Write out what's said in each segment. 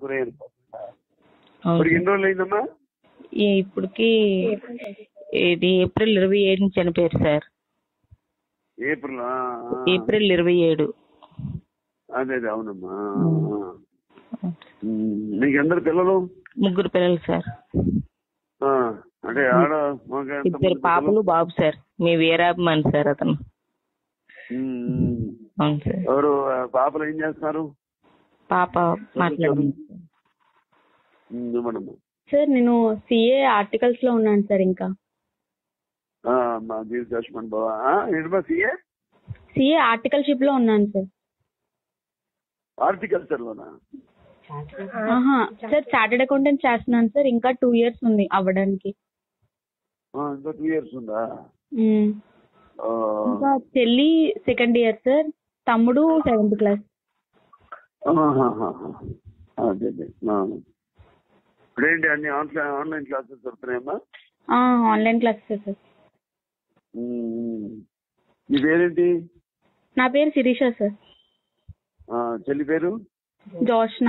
గురయ్యారు అవును ఇప్పుడు ఎన్ని రోజులు అయిందమ్మా ఈ ఇప్పటికి ఇది ఏప్రిల్ ఇరవై ఏడు చనిపోయారు సార్ ఏప్రిల్ ఆ, ఆ. ఏప్రిల్ ఇరవై ఏడు అదే అదే అవునమ్మా ఆ, ఆ. ఉమ్, నీకు ఎందరు పిల్లలు ముగ్గురు పిల్లలు సార్ ఆ, అంటే ఆడ మగ ఎంత ఇద్దరు మంది పాపలు పిల్లలు? బాబు సార్ మీ వీరాభిమాని సార్ అతను ఉమ్, ఉమ్. అవును సార్ ఎవరు ఆ, పాపలు ఏం చేస్తున్నారు పాప మాట్లాడండి ఉమ్, ఇవ్వండమ్మా సార్ నేను సిఏ ఆర్టికల్స్ లో ఉన్నాను సార్ ఇంకా ఆ, మా దీర్ లక్ష్మణ్ బాబా ఆ, ఏంటమ్మా సీఏ సిఏ ఆర్టికల్షిప్ లో ఉన్నాను సార్ హార్టికల్చర్ లోనా ఆహా సార్ చార్టెడ్ అకౌంటెంట్ చేస్తున్నాను సార్ ఇంకా టూ ఇయర్స్ ఉంది అవ్వడానికి ఆ, ఇంకా టూ ఇయర్స్ ఉందా మ్మ్. ఆ, ఇంకా చెల్లి సెకండ్ ఇయర్ సార్ తమ్ముడు సెవెంత్ క్లాస్ ఆహాహాహా. అదే అదే ఆ. ఇప్పుడేంటి అన్ని ఆన్లైన్ ఆన్లైన్ క్లాసెస్ దొరుకుతున్నాయమ్మా ఆన్లైన్ క్లాసెస్ సార్ ఉమ్. నీ పేరేంటి నా పేరు శిరీష సార్ ఆ, చెల్లి పేరు జోష్న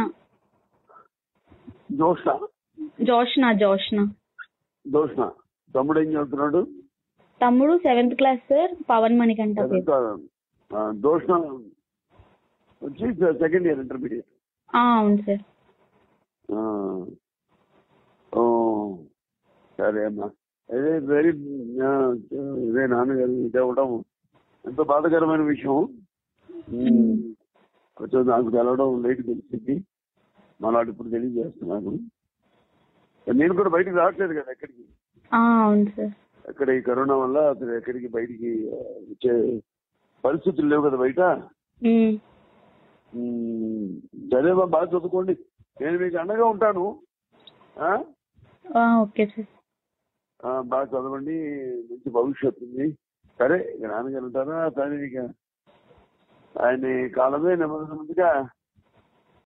జోష్న జోష్న జోష్న జోష్న తమ్ముడు ఏం చదువుతున్నాడు తమ్ముడు seventh class sir Pavan Manikanta పేరు ఆ, జోష్న వచ్చి సెకండ్ ఇయర్ ఇంటర్మీడియట్ ఆ, అవును సార్ ఆ. ఓ సరే అమ్మా అదే వెరీ ఆ, ఇదే నాన్నగారు ఇది అవ్వడం ఎంతో బాధాకరమైన విషయం ఉమ్. కొంచెం నాకు తెలవడం లేట్ తెలిసింది మనాడు ఇప్పుడు తెలియజేస్తున్నాను నేను కూడా బయటికి రావట్లేదు కదా ఎక్కడికి ఆ, అవును సార్ ఎక్కడ ఈ కరోనా వల్ల అసలు ఎక్కడికి బయటికి ఆ, వచ్చే పరిస్థితులు లేవు కదా బయట మ్మ్. ఉమ్, సరేమా బాగా చదువుకోండి నేను మీకు అండగా ఉంటాను ఆ? ఆ, ఓకే సార్ ఆ, బాగా చదవండి మంచి భవిష్యత్తు ఉంది సరే ఇక నాన్నగారు ఉంటారా సరే ఇక ఆయన కాలమే నెమ్మదిగా